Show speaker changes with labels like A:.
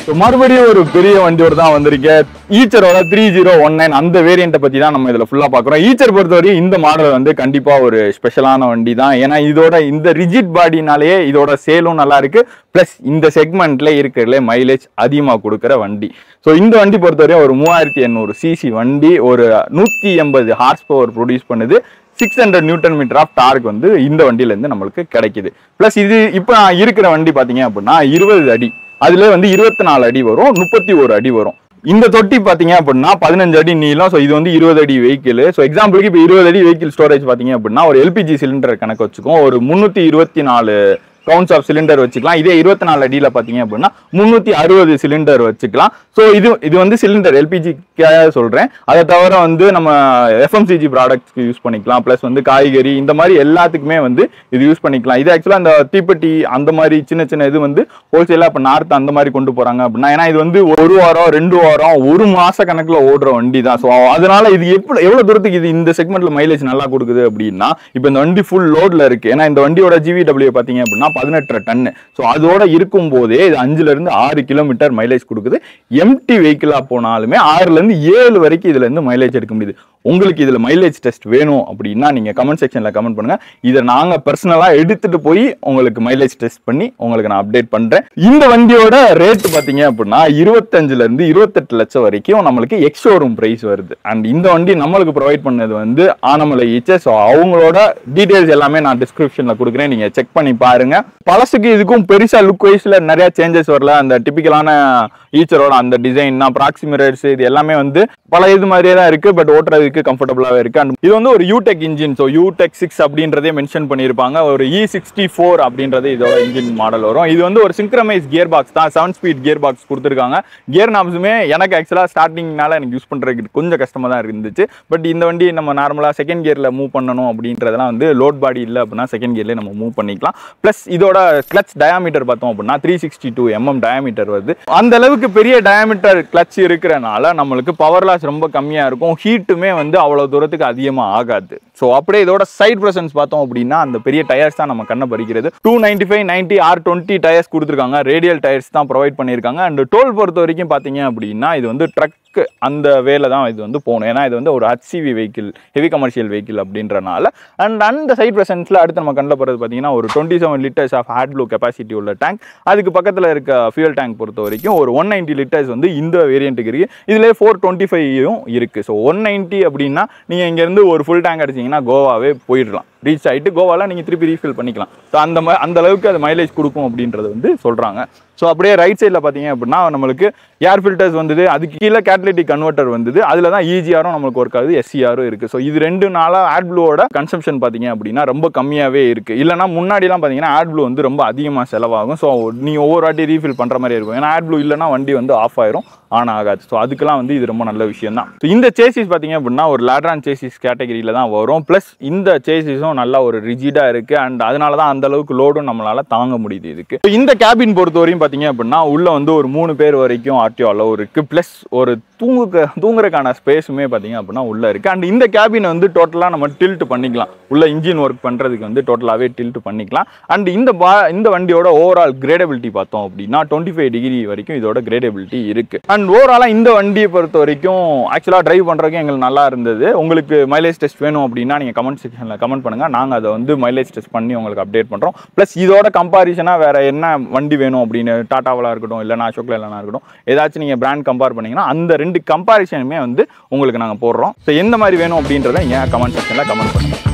A: So, மறுபடியும் ஒரு பெரிய வண்டியோட தான் வந்திருக்கேன் ஈச்சரோட த்ரீ ஜீரோ ஒன் நைன் அந்த வேரியண்ட்டை பத்தி தான் நம்ம இதுல ஃபுல்லா பாக்குறோம் ஈச்சர் பொறுத்தவரையும் இந்த மாடல் வந்து கண்டிப்பா ஒரு ஸ்பெஷலான வண்டி தான் ஏன்னா இதோட இந்த ரிஜிட் பாடினாலேயே இதோட சேலும் நல்லா இருக்கு பிளஸ் இந்த செக்மெண்ட்ல இருக்கிறதுல மைலேஜ் அதிகமாக கொடுக்குற வண்டி ஸோ இந்த வண்டி பொறுத்தவரையும் ஒரு மூவாயிரத்தி எண்ணூறு சிசி வண்டி ஒரு நூற்றி எண்பது ஹார்ஸ் பவர் ப்ரொடியூஸ் பண்ணுது six hundred newton meter of torque வந்து இந்த வண்டியிலேருந்து நம்மளுக்கு கிடைக்குது ப்ளஸ் இது இப்போ இருக்கிற வண்டி பார்த்தீங்க அப்படின்னா இருபது அடி அதுல வந்து இருபத்தி நாலு அடி வரும் முப்பத்தி ஒரு அடி வரும் இந்த தொட்டி பாத்தீங்க அப்படின்னா பதினஞ்சு அடி நீளம் ஸோ இது வந்து இருபது அடி வெஹிக்கிள் ஸோ எக்ஸாம்பிளுக்கு இப்போ இருபது அடி வெஹிக்கிள் ஸ்டோரேஜ் பாத்தீங்க அப்படின்னா ஒரு எல்பிஜி சிலிண்டர் கணக்கு வச்சுக்கோம் ஒரு முந்நூற்றி இருபத்தி நாலு கவுண்ட்ஸ் ஆஃப் சிலிண்டர் வச்சுக்கலாம் இதே இருபத்தி நாலு அடியில் பார்த்தீங்க அப்படின்னா முந்நூற்றி அறுபது சிலிண்டர் வச்சுக்கலாம் ஸோ இது இது வந்து சிலிண்டர் எல்பிஜிக்காக சொல்கிறேன் அதை தவிர வந்து நம்ம எஃப்எம்சிஜி ப்ராடக்ட்ஸ்க்கு யூஸ் பண்ணிக்கலாம் ப்ளஸ் வந்து காய்கறி இந்த மாதிரி எல்லாத்துக்குமே வந்து இது யூஸ் பண்ணிக்கலாம் இது ஆக்சுவலாக அந்த தீப்பெட்டி அந்த மாதிரி சின்ன சின்ன இது வந்து ஹோல்சேலாக இப்போ நார்த் அந்த மாதிரி கொண்டு போகிறாங்க அப்படின்னா ஏன்னா இது வந்து ஒரு வாரம் ரெண்டு வாரம் ஒரு மாச கணக்கில் ஓடுற வண்டி தான் ஸோ அதனால இது எப்படி எவ்வளோ தூரத்துக்கு இது இந்த செக்மெண்ட்ல மைலேஜ் நல்லா கொடுக்குது அப்படின்னா இப்போ இந்த வண்டி ஃபுல் லோட்ல இருக்கு ஏன்னா இந்த வண்டியோட ஜிவிடபிள்யூ பார்த்தீங்க அப்படின்னா பதினெட்டரை டன்னு ஸோ அதோட இருக்கும் போதே இது அஞ்சுல இருந்து ஆறு கிலோமீட்டர் மைலேஜ் கொடுக்குது எம்டி வெஹிக்கிளா போனாலுமே ஆறுல இருந்து ஏழு வரைக்கும் இதுல இருந்து மைலேஜ் எடுக்க முடியுது உங்களுக்கு இதுல மைலேஜ் டெஸ்ட் வேணும் அப்படின்னா நீங்க கமெண்ட் செக்ஷன்ல கமெண்ட் பண்ணுங்க இதை நாங்க பர்சனலா எடுத்துட்டு போய் உங்களுக்கு மைலேஜ் டெஸ்ட் பண்ணி உங்களுக்கு நான் அப்டேட் பண்றேன் இந்த வண்டியோட ரேட் பாத்தீங்க அப்படின்னா இருபத்தஞ்சுல இருந்து இருபத்தெட்டு லட்சம் வரைக்கும் நம்மளுக்கு எக்ஸ் ஷோரூம் பிரைஸ் வருது அண்ட் இந்த வண்டி நம்மளுக்கு ப்ரொவைட் பண்ணது வந்து ஆனமலை ஈச்சர் ஸோ அவங்களோட டீடைல்ஸ் எல்லாமே நான் டிஸ்கிரிப்ஷன்ல கொடுக்குறேன் நீங்க செக் பண்ணி பாருங்க பழசுக்கு இதுக்கும் பெருசா லுக் வைஸ்ல நிறைய சேஞ்சஸ் வரல அந்த டிபிக்கலான ஈச்சரோட அந்த டிசைன் தான் ப்ராக்சிமிரர்ஸ் இது எல்லாமே வந்து பல இது மாதிரியே தான் இருக்கு பட் ஓட்டுறதுக்கு கம்ஃபர்டபுளாகவே இருக்கு அண்ட் இது வந்து ஒரு Eutech engine so Eutech six அப்படின்றதே மென்ஷன் பண்ணியிருப்பாங்க ஒரு இ சிக்ஸ்டி ஃபோர் அப்படின்றது இதோட இன்ஜின் மாடல் வரும் இது வந்து ஒரு சிங்க்ரமைஸ் கியர் பாக்ஸ் தான் செவன் ஸ்பீட் கியர் பாக்ஸ் கொடுத்துருக்காங்க கியர் நாப்ஸுமே எனக்கு ஆக்சுவலாக ஸ்டார்டிங்னால எனக்கு யூஸ் பண்ணுறதுக்கு கொஞ்சம் கஷ்டமாக தான் இருந்துச்சு பட் இந்த வண்டி நம்ம நார்மலாக செகண்ட் கியரில் மூவ் பண்ணணும் அப்படின்றதெல்லாம் வந்து லோட் பாடி இல்லை அப்படின்னா செகண்ட் கியர்லேயே நம்ம மூவ் பண்ணிக்கலாம் ப்ளஸ் இதோட கிளச் டயாமீட்டர் பார்த்தோம் அப்படின்னா three sixty two MM diameter வருது அந்த அளவுக்கு பெரிய டயாமீட்டர் கிளச் இருக்கிறனால நம்மளுக்கு பவர் லாஸ் ரொம்ப கம்மியாக இருக்கும் ஹீட்டுமே வந்து அவ்வளோ தூரத்துக்கு அதிகமாக ஆகாது ஸோ அப்படியே இதோட சைட் ப்ரெசன்ஸ் பார்த்தோம் அப்படின்னா அந்த பெரிய டயர்ஸ் தான் நம்ம கண்ணை பறிக்கிறது two ninety five ninety R twenty tyres கொடுத்துருக்காங்க ரேடியல் டயர்ஸ் தான் ப்ரொவைட் பண்ணியிருக்காங்க அண்ட் டோல் பொறுத்த வரைக்கும் பார்த்தீங்க அப்படின்னா இது வந்து ட்ரக் அந்த வேலை தான் இது வந்து போகணும் ஏன்னா இது வந்து ஒரு HCV vehicle heavy commercial vehicle அப்படின்றனால அண்ட் அந்த சைட் ப்ரெசன்ஸில் அடுத்து நம்ம கண்ணில் போகிறது பார்த்தீங்கன்னா ஒரு twenty seven liters of AdBlue capacity உள்ள டேங்க் அதுக்கு பக்கத்தில் இருக்க ஃபியூல் டேங்க் பொறுத்த வரைக்கும் ஒரு ஒன் நைன்ட்டி லிட்டர்ஸ் வந்து இந்த வேரியண்ட்டுக்கு இருக்குது இதிலே ஃபோர் டுவெண்ட்டி ஃபைவும் இருக்குது ஸோ ஒன் நைன்ட்டி அப்படின்னா நீங்கள் இங்கேருந்து ஒரு ஃபுல் டேங்க் அடிச்சிங்கன்னா கோவாவே போயிடலாம் ரீச் ஆகிட்டு கோவாவில் நீங்கள் திருப்பி ரீஃபில் பண்ணிக்கலாம் ஸோ அந்த மா அந்த அளவுக்கு அது மைலேஜ் கொடுக்கும் அப்படின்றது வந்து சொல்கிறாங்க ஸோ அப்படியே ரைட் சைடில் பார்த்தீங்க அப்படின்னா நம்மளுக்கு ஏர் ஃபில்டர்ஸ் வந்தது அதுக்கு கீழே கேட்டலிட்டிக் கன்வெர்ட்டர் வந்தது அதில் தான் இஜிஆரும் நம்மளுக்கு ஒர்க் ஆகுது எஸ்சிஆரும் இருக்குது ஸோ இது ரெண்டு நாளாக ஆட் ப்ளூவோட கன்சம்ஷன் பார்த்தீங்க அப்படின்னா ரொம்ப கம்மியாகவே இருக்குது இல்லைனா முன்னாடிலாம் பார்த்தீங்கன்னா ஆட் ப்ளூ வந்து ரொம்ப அதிகமாக செலவாகும் ஸோ நீங்கள் ஒவ்வொரு வாட்டி ரீஃபில் பண்ணுற மாதிரி இருக்கும் ஏன்னா ஆட் ப்ளூ இல்லைனா வண்டி வந்து ஆஃப் ஆயிரும் ஆன் ஆகாது ஸோ அதுக்கெல்லாம் வந்து இது ரொம்ப நல்ல விஷயம் தான் ஸோ இந்த சேசிஸ் பார்த்தீங்க அப்படின்னா ஒரு லேட்ரான் சேசிஸ் கேட்டகரியில் தான் வரும் ப்ளஸ் இந்த சேசிஸும் நல்லா ஒரு ரிஜிடாக இருக்குது அண்ட் அதனால தான் அந்த அளவுக்கு லோடும் நம்மளால தாங்க முடியுது இதுக்கு So, இந்த கேபின் பொறுத்த வரையும் பார்த்தீங்க அப்படின்னா உள்ள வந்து ஒரு மூணு பேர் வரைக்கும் ஆர்டிஓ அளவு இருக்குது ப்ளஸ் ஒரு தூங்குக்க தூங்குறதுக்கான ஸ்பேஸுமே பார்த்தீங்க அப்படின்னா உள்ள இருக்குது அண்ட் இந்த கேபின் வந்து டோட்டலாக நம்ம டில்ட் பண்ணிக்கலாம் உள்ள இன்ஜின் ஒர்க் பண்ணுறதுக்கு வந்து டோட்டலாகவே டில்ட் பண்ணிக்கலாம் அண்ட் இந்த பா இந்த வண்டியோட ஓவரால் கிரேடபிலிட்டி பார்த்தோம் அப்படின்னா டுவெண்ட்டி ஃபைவ் டிகிரி வரைக்கும் இதோட கிரேடபிலிட்டி இருக்குது அண்ட் ஓவராலாக இந்த வண்டியை பொறுத்த வரைக்கும் ஆக்சுவலாக டிரைவ் பண்ணுறதுக்கு எங்களுக்கு நல்லா இருந்தது உங்களுக்கு மைலேஜ் டெஸ்ட் வேணும் அப்படின்னா நீங்கள் கமெண்ட் செக்ஷனில் கமெண்ட் பண்ணுங்கள் நாங்கள் அதை வந்து மைலேஜ் டெஸ்ட் பண்ணி உங்களுக்கு அப்டேட் பண்ணுறோம் ப்ளஸ் இதோட கம்பாரிசனாக வேறு என்ன வண்டி வேணும் அப்படின்னு டாட்டாவலாக இருக்கட்டும் இல்லைனா அசோக்ல இல்லைனா இருக்கட்டும் ஏதாச்சும் நீங்கள் பிராண்ட் கம்பேர் பண்ணீங்கன்னா அந்த ரெண்டு கம்பாரிசனுமே வந்து உங்களுக்கு நாங்கள் போடுறோம் ஸோ எந்த மாதிரி வேணும் அப்படின்றத ஏன் கமெண்ட் செக்ஷனில் கமெண்ட் பண்ணுங்கள்